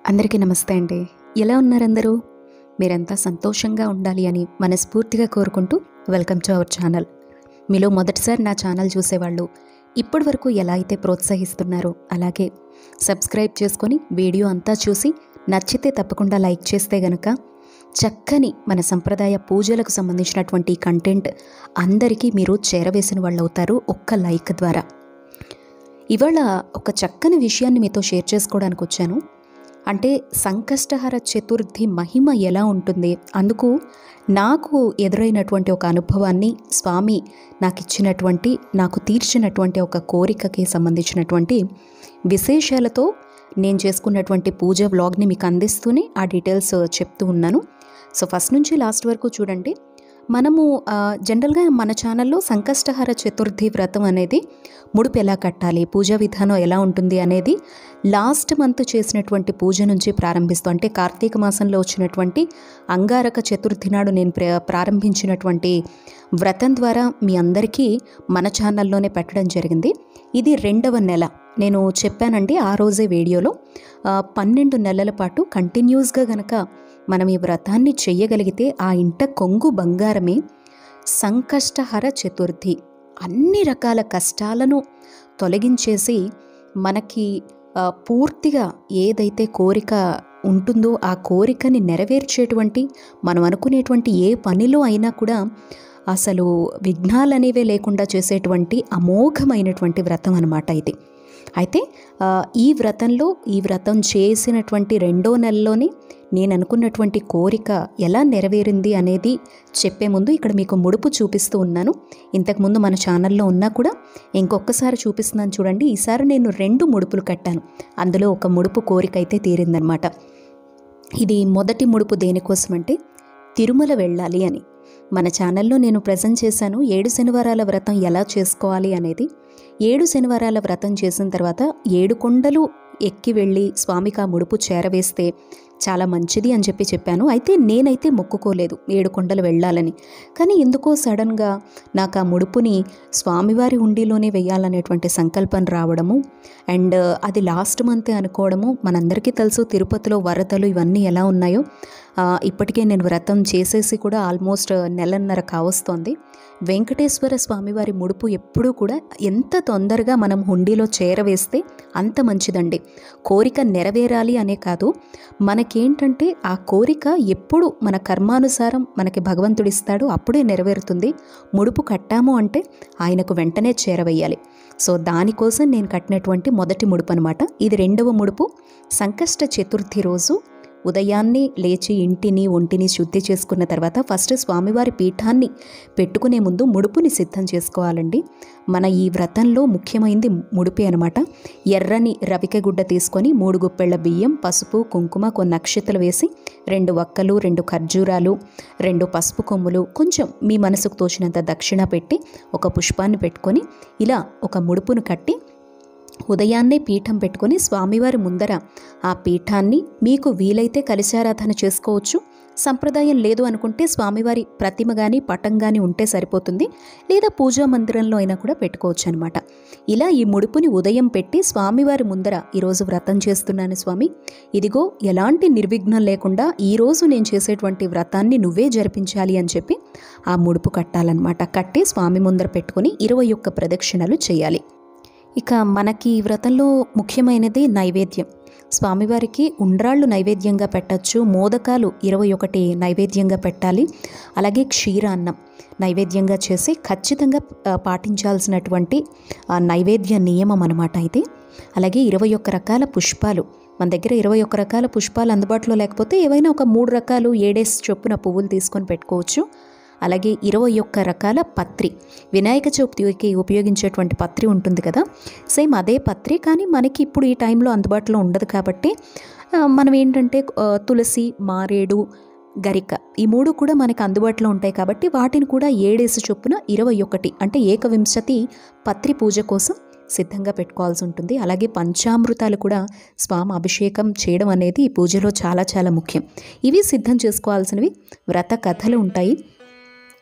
అందరికీ నమస్తే అండి ఎలా ఉన్నారు అందరూ మీరంతా సంతోషంగా ఉండాలి అని మనస్ఫూర్తిగా కోరుకుంటూ వెల్కమ్ టు అవర్ ఛానల్ మీలో మొదటిసారి నా ఛానల్ చూసేవాళ్ళు ఇప్పటి వరకు ఎలా అయితే ప్రోత్సహిస్తున్నారో అలాగే సబ్స్క్రైబ్ చేసుకొని వీడియో అంతా చూసి నచ్చితే తప్పకుండా లైక్ చేస్తే గనక చక్కని మన సంప్రదాయ పూజలకు సంబంధించినటువంటి కంటెంట్ అందరికీ మీరు చేరవేసిన వాళ్ళు అవుతారు ఒక్క లైక్ ద్వారా ఇవాళ ఒక చక్కని విషయాన్ని మీతో షేర్ చేసుకోవడానికి వచ్చాను అంటే సంకష్టహర చతుర్థి మహిమ ఎలా ఉంటుంది అందుకు నాకు ఎదురైనటువంటి ఒక అనుభవాన్ని స్వామి నాకు ఇచ్చినటువంటి నాకు తీర్చినటువంటి ఒక కోరికకి సంబంధించినటువంటి విశేషాలతో నేను చేసుకున్నటువంటి పూజ వ్లాగ్ని మీకు అందిస్తూనే ఆ డీటెయిల్స్ చెప్తూ ఉన్నాను సో ఫస్ట్ నుంచి లాస్ట్ వరకు చూడండి మనము ఆ, జనరల్గా మన ఛానల్లో సంకష్టహర చతుర్థి వ్రతం అనేది ముడుపు ఎలా కట్టాలి పూజా విధానం ఎలా ఉంటుంది అనేది లాస్ట్ మంత్ చేసినటువంటి పూజ నుంచి ప్రారంభిస్తూ అంటే కార్తీక మాసంలో వచ్చినటువంటి అంగారక చతుర్థి నాడు నేను ప్ర- ప్రారంభించినటువంటి వ్రతం ద్వారా మీ అందరికీ మన ఛానల్లోనే పెట్టడం జరిగింది ఇది రెండవ నెల నేను చెప్పానండి ఆ రోజే వీడియోలో ఆ, పన్నెండు నెలల పాటు కంటిన్యూస్గా గనక మనం ఈ వ్రతాన్ని చెయ్యగలిగితే ఆ ఇంట కొంగు బంగారమే సంకష్టహర చతుర్థి అన్ని రకాల కష్టాలను తొలగించేసి మనకి ఆ, పూర్తిగా ఏదైతే కోరిక ఉంటుందో ఆ కోరికని నెరవేర్చేటువంటి మనం అనుకునేటువంటి ఏ పనిలో అయినా కూడా అసలు విఘ్నాలనేవే లేకుండా చేసేటువంటి అమోఘమైనటువంటి వ్రతం అనమాట ఇది అయితే ఆ, ఈ వ్రతంలో ఈ వ్రతం చేసినటువంటి రెండో నెలలోనే నేను అనుకున్నటువంటి కోరిక ఎలా నెరవేరింది అనేది చెప్పే ముందు ఇక్కడ మీకు ముడుపు చూపిస్తూ ఉన్నాను ఇంతకుముందు మన ఛానల్లో ఉన్నా కూడా ఇంకొకసారి చూపిస్తున్నాను చూడండి ఈసారి నేను రెండు ముడుపులు కట్టాను అందులో ఒక ముడుపు కోరిక అయితే తీరిందనమాట ఇది మొదటి ముడుపు దేనికోసం అంటే తిరుమల వెళ్ళాలి అని మన ఛానల్లో నేను ప్రజెంట్ చేశాను ఏడు శనివారాల వ్రతం ఎలా చేసుకోవాలి అనేది ఏడు శనివారాల వ్రతం చేసిన తర్వాత ఏడు కొండలు ఎక్కి వెళ్ళి స్వామికి ఆ ముడుపు చేరవేస్తే చాలా మంచిది అని చెప్పి చెప్పాను అయితే నేనైతే మొక్కుకోలేదు ఏడు కొండలు వెళ్ళాలని కానీ ఎందుకో సడన్గా నాకు ఆ ముడుపుని స్వామివారి హుండీలోనే వేయాలనేటువంటి సంకల్పం రావడము అండ్ అది లాస్ట్ మంతే అనుకోవడము మనందరికీ తెలుసు తిరుపతిలో వరదలు ఇవన్నీ ఎలా ఉన్నాయో ఆ, ఇప్పటికే నేను వ్రతం చేసేసి కూడా ఆల్మోస్ట్ నెలన్నర కావస్తోంది వెంకటేశ్వర స్వామివారి ముడుపు ఎప్పుడూ కూడా ఎంత తొందరగా మనం హుండీలో చేరవేస్తే అంత మంచిదండి కోరిక నెరవేరాలి అనే కాదు మనకేంటంటే ఆ కోరిక ఎప్పుడు మన కర్మానుసారం మనకి భగవంతుడు ఇస్తాడో అప్పుడే నెరవేరుతుంది ముడుపు కట్టాము అంటే ఆయనకు వెంటనే చేరవేయాలి సో దానికోసం నేను కట్టినటువంటి మొదటి ముడుపు అనమాట ఇది రెండవ ముడుపు సంకష్ట చతుర్థి రోజు ఉదయాన్నే లేచి ఇంటిని ఒంటిని శుద్ధి చేసుకున్న తర్వాత ఫస్ట్ స్వామివారి పీఠాన్ని పెట్టుకునే ముందు ముడుపుని సిద్ధం చేసుకోవాలండి మన ఈ వ్రతంలో ముఖ్యమైనది ముడిపే అనమాట ఎర్రని రవిక గుడ్డ తీసుకొని మూడు గుప్పెళ్ళ బియ్యం పసుపు కుంకుమ కొన్ని నక్షత్రాలు వేసి రెండు వక్కలు రెండు ఖర్జూరాలు రెండు పసుపు కొమ్ములు కొంచెం మీ మనసుకు తోచినంత దక్షిణ పెట్టి ఒక పుష్పాన్ని పెట్టుకొని ఇలా ఒక ముడుపును కట్టి ఉదయాన్నే పీఠం పెట్టుకొని స్వామివారి ముందర ఆ పీఠాన్ని మీకు వీలైతే కలిశారాధన చేసుకోవచ్చు సంప్రదాయం లేదు అనుకుంటే స్వామివారి ప్రతిమ కానీ పటం కానీ ఉంటే సరిపోతుంది లేదా పూజా మందిరంలో అయినా కూడా పెట్టుకోవచ్చు అనమాట ఇలా ఈ ముడుపుని ఉదయం పెట్టి స్వామివారి ముందర ఈరోజు వ్రతం చేస్తున్నాను స్వామి ఇదిగో ఎలాంటి నిర్విఘ్నం లేకుండా ఈరోజు నేను చేసేటువంటి వ్రతాన్ని నువ్వే జరిపించాలి అని చెప్పి ఆ ముడుపు కట్టాలన్నమాట కట్టి స్వామి ముందర పెట్టుకొని ఇరవై ఒక్క ప్రదక్షిణలు చేయాలి ఇక మనకి ఈ వ్రతంలో ముఖ్యమైనది నైవేద్యం స్వామివారికి ఉండ్రాళ్ళు నైవేద్యంగా పెట్టచ్చు మోదకాలు ఇరవై ఒకటి నైవేద్యంగా పెట్టాలి అలాగే క్షీరాన్నం నైవేద్యంగా చేసి ఖచ్చితంగా ఆ, పాటించాల్సినటువంటి ఆ, నైవేద్య నియమం అనమాట ఇది అలాగే ఇరవై ఒక్క రకాల పుష్పాలు మన దగ్గర ఇరవై ఒక్క రకాల పుష్పాలు అందుబాటులో లేకపోతే ఏవైనా ఒక మూడు రకాలు ఏడేసి చొప్పున పువ్వులు తీసుకొని పెట్టుకోవచ్చు అలాగే ఇరవై ఒక్క రకాల పత్రి వినాయక చవితికి ఉపయోగించేటువంటి పత్రి ఉంటుంది కదా సేమ్ అదే పత్రి కానీ మనకి ఇప్పుడు ఈ టైంలో అందుబాటులో ఉండదు కాబట్టి ఆ, మనం ఏంటంటే ఆ, తులసి మారేడు గరిక ఈ మూడు కూడా మనకి అందుబాటులో ఉంటాయి కాబట్టి వాటిని కూడా ఏడేసి చొప్పున ఇరవై ఒకటి అంటే ఏకవింశతి పత్రి పూజ కోసం సిద్ధంగా పెట్టుకోవాల్సి ఉంటుంది అలాగే పంచామృతాలు కూడా స్వామి అభిషేకం చేయడం అనేది ఈ పూజలో చాలా చాలా ముఖ్యం ఇవి సిద్ధం చేసుకోవాల్సినవి వ్రత కథలు ఉంటాయి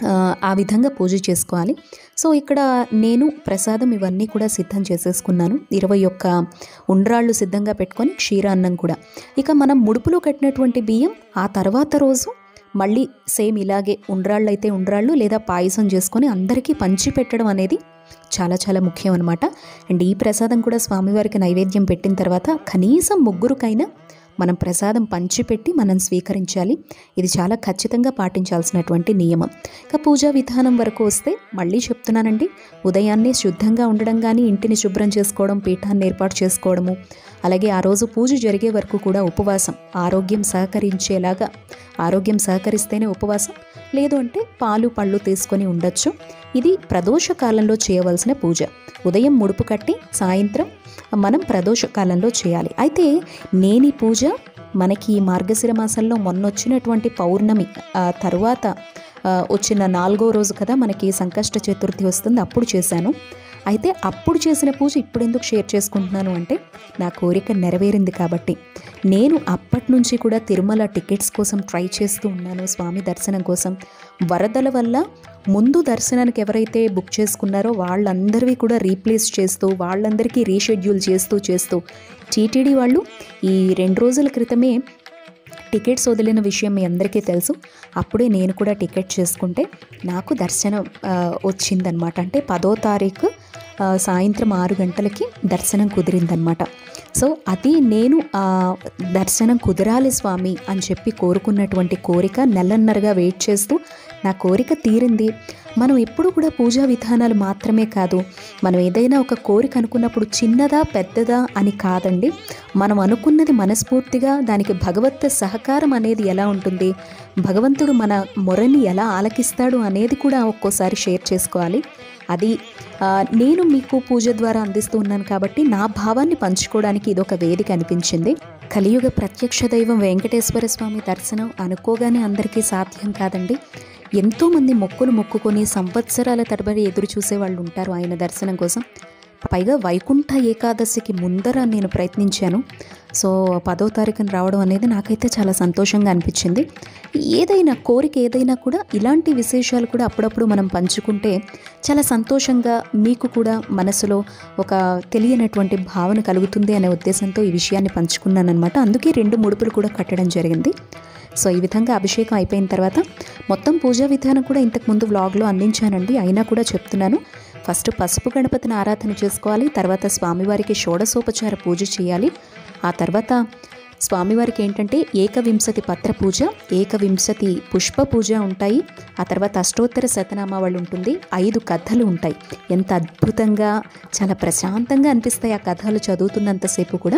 ఆ, ఆ విధంగా పూజ చేసుకోవాలి సో ఇక్కడ నేను ప్రసాదం ఇవన్నీ కూడా సిద్ధం చేసేసుకున్నాను ఇరవై ఒక్క ఉండ్రాళ్ళు సిద్ధంగా పెట్టుకొని క్షీరాన్నం కూడా ఇక మనం ముడుపులో కట్టినటువంటి బియ్యం ఆ తర్వాత రోజు మళ్ళీ సేమ్ ఇలాగే ఉండ్రాళ్ళు అయితే ఉండ్రాళ్ళు లేదా పాయసం చేసుకొని అందరికీ పంచి పెట్టడం అనేది చాలా చాలా ముఖ్యం అనమాట అండ్ ఈ ప్రసాదం కూడా స్వామివారికి నైవేద్యం పెట్టిన తర్వాత కనీసం ముగ్గురికైనా మనం ప్రసాదం పంచిపెట్టి మనం స్వీకరించాలి ఇది చాలా ఖచ్చితంగా పాటించాల్సినటువంటి నియమం ఇక పూజా విధానం వరకు వస్తే మళ్ళీ చెప్తున్నానండి ఉదయాన్నే శుద్ధంగా ఉండడం కానీ ఇంటిని శుభ్రం చేసుకోవడం పీఠాన్ని ఏర్పాటు చేసుకోవడము అలాగే ఆ రోజు పూజ జరిగే వరకు కూడా ఉపవాసం ఆరోగ్యం సహకరించేలాగా ఆరోగ్యం సహకరిస్తేనే ఉపవాసం లేదు అంటే పాలు పళ్ళు తీసుకొని ఉండొచ్చు ఇది ప్రదోష కాలంలో చేయవలసిన పూజ ఉదయం ముడుపు కట్టి సాయంత్రం మనం ప్రదోష కాలంలో చేయాలి అయితే నేను ఈ పూజ మనకి ఈ మార్గశిర మాసంలో మొన్న వచ్చినటువంటి పౌర్ణమి ఆ తర్వాత ఆ, వచ్చిన నాలుగో రోజు కదా మనకి సంకష్ట చతుర్థి వస్తుంది అప్పుడు చేశాను అయితే అప్పుడు చేసిన పూజ ఇప్పుడు ఎందుకు షేర్ చేసుకుంటున్నాను అంటే నా కోరిక నెరవేరింది కాబట్టి నేను అప్పటి నుంచి కూడా తిరుమల టికెట్స్ కోసం ట్రై చేస్తూ ఉన్నాను స్వామి దర్శనం కోసం వరదల వల్ల ముందు దర్శనానికి ఎవరైతే బుక్ చేసుకున్నారో వాళ్ళందరివి కూడా రీప్లేస్ చేస్తూ వాళ్ళందరికీ రీషెడ్యూల్ చేస్తూ చేస్తూ టీటీడీ వాళ్ళు ఈ రెండు రోజుల క్రితమే టికెట్స్ వదిలిన విషయం మీ అందరికీ తెలుసు అప్పుడే నేను కూడా టికెట్ చేసుకుంటే నాకు దర్శనం ఆ, వచ్చిందనమాట అంటే పదో తారీఖు ఆ, సాయంత్రం ఆరు గంటలకి దర్శనం కుదిరిందనమాట సో అది నేను ఆ, దర్శనం కుదరాలి స్వామి అని చెప్పి కోరుకున్నటువంటి కోరిక నెలన్నరగా వెయిట్ చేస్తూ నా కోరిక తీరింది మనం ఎప్పుడు కూడా పూజా విధానాలు మాత్రమే కాదు మనం ఏదైనా ఒక కోరిక అనుకున్నప్పుడు చిన్నదా పెద్దదా అని కాదండి మనం అనుకున్నది మనస్ఫూర్తిగా దానికి భగవత్ సహకారం అనేది ఎలా ఉంటుంది భగవంతుడు మన మొరని ఎలా ఆలకిస్తాడు అనేది కూడా ఒక్కోసారి షేర్ చేసుకోవాలి అది ఆ, నేను మీకు పూజ ద్వారా అందిస్తూ ఉన్నాను కాబట్టి నా భావాన్ని పంచుకోవడానికి ఇదొక వేదిక అనిపించింది కలియుగ ప్రత్యక్ష దైవం వెంకటేశ్వర స్వామి దర్శనం అనుకోగానే అందరికీ సాధ్యం కాదండి ఎంతోమంది మొక్కులు మొక్కుకొని సంవత్సరాల తరబడి ఎదురు చూసే వాళ్ళు ఉంటారు ఆయన దర్శనం కోసం పైగా వైకుంఠ ఏకాదశికి ముందర నేను ప్రయత్నించాను సో పదో తారీఖున రావడం అనేది నాకైతే చాలా సంతోషంగా అనిపించింది ఏదైనా కోరిక ఏదైనా కూడా ఇలాంటి విశేషాలు కూడా అప్పుడప్పుడు మనం పంచుకుంటే చాలా సంతోషంగా మీకు కూడా మనసులో ఒక తెలియనటువంటి భావన కలుగుతుంది అనే ఉద్దేశంతో ఈ విషయాన్ని పంచుకున్నాను అనమాట అందుకే రెండు ముడుపులు కూడా కట్టడం జరిగింది సో ఈ విధంగా అభిషేకం అయిపోయిన తర్వాత మొత్తం పూజా విధానం కూడా ఇంతకు ముందు వ్లాగ్లో అందించానండి అయినా కూడా చెప్తున్నాను ఫస్ట్ పసుపు గణపతిని ఆరాధన చేసుకోవాలి తర్వాత స్వామివారికి షోడసోపచార పూజ చేయాలి ఆ తర్వాత స్వామివారికి ఏంటంటే ఏకవింశతి పత్ర పూజ ఏకవింశతి పుష్ప పూజ ఉంటాయి ఆ తర్వాత అష్టోత్తర శతనామావళి ఉంటుంది ఐదు కథలు ఉంటాయి ఎంత అద్భుతంగా చాలా ప్రశాంతంగా అనిపిస్తాయి ఆ కథలు చదువుతున్నంతసేపు కూడా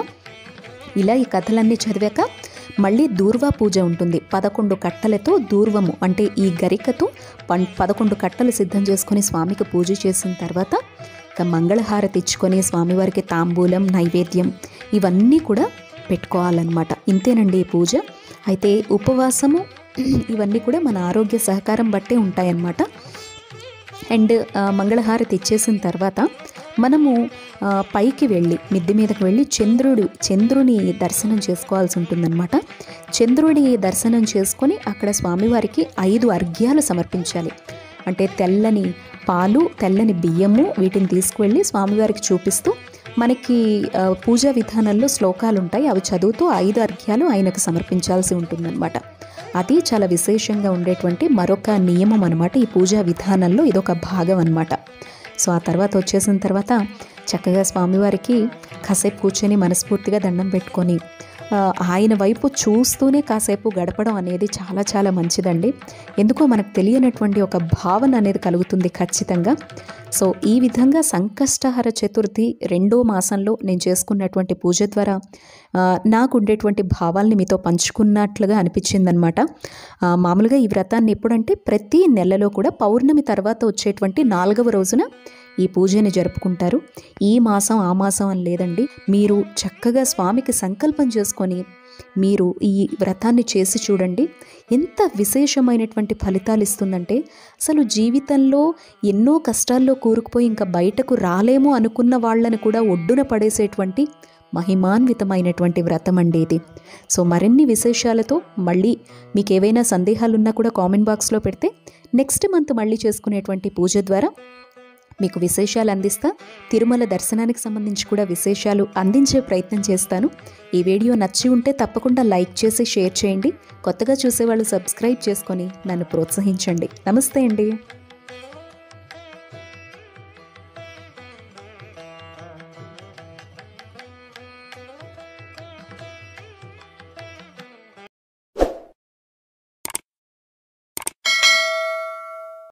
ఇలా ఈ కథలన్నీ చదివాక మళ్ళీ దూర్వా పూజ ఉంటుంది పదకొండు కట్టలతో దూర్వము అంటే ఈ గరికతో పం పదకొండు కట్టలు సిద్ధం చేసుకొని స్వామికి పూజ చేసిన తర్వాత ఇక మంగళహారతి ఇచ్చుకొని స్వామివారికి తాంబూలం నైవేద్యం ఇవన్నీ కూడా పెట్టుకోవాలన్నమాట ఇంతేనండి ఈ పూజ అయితే ఉపవాసము ఇవన్నీ కూడా మన ఆరోగ్య సహకారం బట్టే ఉంటాయన్నమాట అండ్ ఆ, మంగళహారతి ఇచ్చేసిన తర్వాత మనము ఆ, పైకి వెళ్ళి మిద్దె మీదకి వెళ్ళి చంద్రుడు చంద్రుని దర్శనం చేసుకోవాల్సి ఉంటుందన్నమాట చంద్రుడి దర్శనం చేసుకొని అక్కడ స్వామివారికి ఐదు అర్ఘ్యాలు సమర్పించాలి అంటే తెల్లని పాలు తెల్లని బియ్యము వీటిని తీసుకువెళ్ళి స్వామివారికి చూపిస్తూ మనకి ఆ, పూజా విధానంలో శ్లోకాలు ఉంటాయి అవి చదువుతూ ఐదు అర్ఘ్యాలు ఆయనకు సమర్పించాల్సి ఉంటుందన్నమాట అది చాలా విశేషంగా ఉండేటువంటి మరొక నియమం అనమాట ఈ పూజా విధానంలో ఇదొక భాగం అనమాట సో ఆ తర్వాత వచ్చేసిన తర్వాత చక్కగా స్వామివారికి కాసేపు కూర్చొని మనస్ఫూర్తిగా దండం పెట్టుకొని ఆ, ఆయన వైపు చూస్తూనే కాసేపు గడపడం అనేది చాలా చాలా మంచిదండి ఎందుకో మనకు తెలియనటువంటి ఒక భావన అనేది కలుగుతుంది ఖచ్చితంగా సో ఈ విధంగా సంకష్టహర చతుర్థి రెండో మాసంలో నేను చేసుకున్నటువంటి పూజ ద్వారా ఆ, నాకు ఉండేటువంటి భావాల్ని మీతో పంచుకున్నట్లుగా అనిపించిందనమాట ఆ, మామూలుగా ఈ వ్రతాన్ని ఎప్పుడంటే ప్రతి నెలలో కూడా పౌర్ణమి తర్వాత వచ్చేటువంటి నాలుగవ రోజున ఈ పూజని జరుపుకుంటారు ఈ మాసం ఆ మాసం అని లేదండి మీరు చక్కగా స్వామికి సంకల్పం చేసుకొని మీరు ఈ వ్రతాన్ని చేసి చూడండి ఎంత విశేషమైనటువంటి ఫలితాలు ఇస్తుందంటే అసలు జీవితంలో ఎన్నో కష్టాల్లో కూరుకుపోయి ఇంకా బయటకు రాలేమో అనుకున్న వాళ్ళని కూడా ఒడ్డున పడేసేటువంటి మహిమాన్వితమైనటువంటి వ్రతం అండి ఇది సో మరిన్ని విశేషాలతో మళ్ళీ మీకు ఏవైనా సందేహాలున్నా కూడా కామెంట్ బాక్స్లో పెడితే నెక్స్ట్ మంత్ మళ్ళీ చేసుకునేటువంటి పూజ ద్వారా మీకు విశేషాలు అందిస్తా తిరుమల దర్శనానికి సంబంధించి కూడా విశేషాలు అందించే ప్రయత్నం చేస్తాను ఈ వీడియో నచ్చి ఉంటే తప్పకుండా లైక్ చేసి షేర్ చేయండి కొత్తగా చూసేవాళ్ళు సబ్స్క్రైబ్ చేసుకొని నన్ను ప్రోత్సహించండి నమస్తే అండి